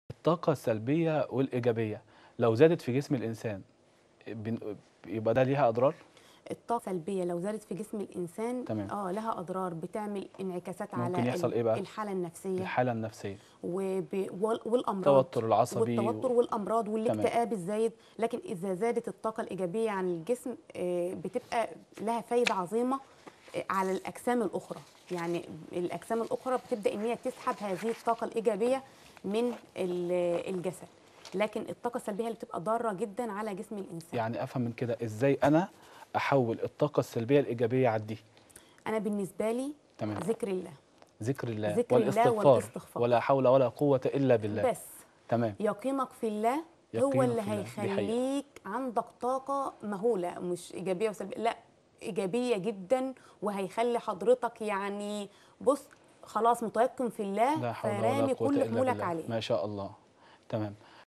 الطاقة السلبية والإيجابية لو زادت في جسم الإنسان بن- يبقى ده ليها أضرار؟ الطاقة السلبية لو زادت في جسم الإنسان تمام. اه لها أضرار بتعمل انعكاسات ممكن على يحصل ال- إيه بقى؟ الحالة النفسية الحالة النفسية وب... وال- والأمراض التوتر العصبي والتوتر و- والأمراض والاكتئاب الزايد لكن إذا زادت الطاقة الإيجابية عن الجسم آه، بتبقى لها فايدة عظيمة آه، على الأجسام الأخرى يعني الأجسام الأخرى بتبدأ إن هي تسحب هذه الطاقة الإيجابية من ال- الجسد لكن الطاقة السلبية اللي بتبقى ضارة جدا على جسم الإنسان يعني أفهم من كده إزاي أنا أحول الطاقة السلبية الإيجابية على دي أنا بالنسبة لي تمام ذكر الله ذكر الله ذكر الله والاستغفار والاستغفار. ولا حول ولا قوة إلا بالله بس تمام يقينك في الله هو يقينك اللي في الله، دي حقيقة. هيخليك عندك طاقة مهولة مش إيجابية وسلبية لا إيجابية جدا وهيخلي حضرتك يعني بص خلاص متيقن في الله لا حول ولا فرامي قوة كل إلا حمولك بالله عليه ما شاء الله تمام